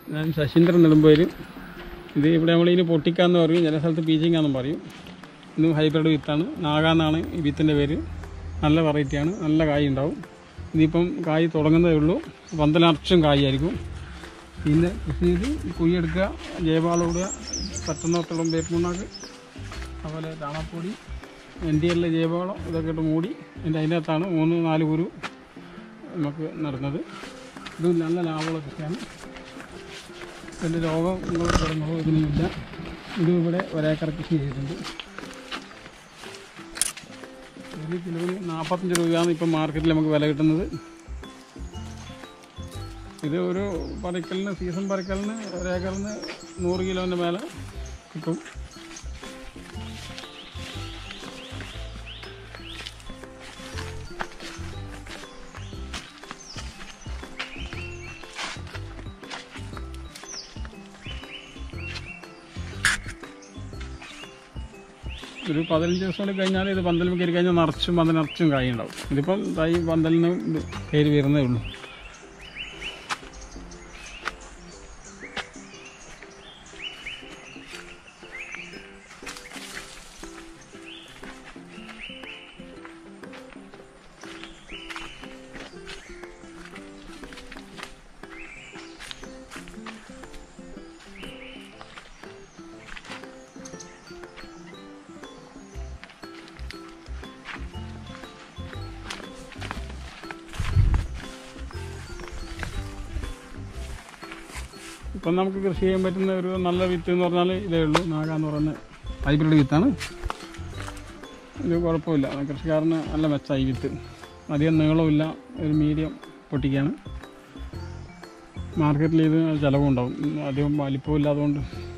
ഞാൻ ശശീന്ദ്രൻ നെടുമ്പേര് ഇത് ഇവിടെ നമ്മളിതിന് പൊട്ടിക്കാന്ന് പറയും ചില സ്ഥലത്ത് പീച്ചിങ്ങാന്നും പറയും ഇതും ഹൈബ്രിഡ് വിത്താണ് നാഗാന്നാണ് ഈ വിത്തിൻ്റെ പേര് നല്ല വെറൈറ്റിയാണ് നല്ല കായ് ഉണ്ടാവും ഇതിപ്പം കായ് തുടങ്ങുന്നതേ ഉള്ളൂ പന്തലർച്ചും കായായിരിക്കും പിന്നെ കൃഷി ചെയ്ത് കുയ്യെടുക്കുക ജൈവവളം ഇടുക പറ്റുന്നിടത്തോളം വേപ്പുണ്ണാക്ക് അതുപോലെ ചാണകപ്പൊടി എൻ ഡി എല്ലിലെ ജൈവവളം ഇതൊക്കെ ഇട്ട് മൂടി അതിൻ്റെ അതിനകത്താണ് മൂന്ന് നാല് കുരു നമുക്ക് നടുന്നത് ഇത് നല്ല ലാഭമുള്ള കൃഷിയാണ് ഇതിൻ്റെ രോഗങ്ങളോ കാര്യങ്ങളോ ഇതിനുമില്ല ഇത് ഇവിടെ ഒരേക്കർ കൃഷി ചെയ്തിട്ടുണ്ട് ഒരു കിലോന് നാൽപ്പത്തഞ്ച് രൂപയാണ് ഇപ്പം മാർക്കറ്റിൽ നമുക്ക് വില കിട്ടുന്നത് ഇത് ഒരു പറിക്കലിന് സീസൺ പറിക്കലിന് ഒരേക്കറിന് നൂറ് കിലോൻ്റെ മേലെ കിട്ടും ഒരു പതിനഞ്ച് ദിവസം കൂടി കഴിഞ്ഞാൽ ഇത് പന്തലും കയറി കഴിഞ്ഞാൽ നിറച്ചും പന്തൽ നിറച്ചും കായ ഉണ്ടാവും ഇതിപ്പം തൈ പന്തലിന് ഇത് കയറി വരുന്നേ ഉള്ളൂ ഇപ്പം നമുക്ക് കൃഷി ചെയ്യാൻ പറ്റുന്ന ഒരു നല്ല വിത്ത് എന്ന് പറഞ്ഞാൽ ഇതേ ഉള്ളൂ നാഗ എന്ന് പറയുന്ന ഹൈബ്രിഡ് വിത്താണ് ഇത് കുഴപ്പമില്ല കൃഷിക്കാരന് നല്ല മെച്ചമായി വിത്ത് അധികം നീളമില്ല ഒരു മീഡിയം പൊട്ടിക്കാണ് മാർക്കറ്റിൽ ഇത് ചിലവുണ്ടാവും അധികം വലിപ്പവും ഇല്ലാത്തതുകൊണ്ട്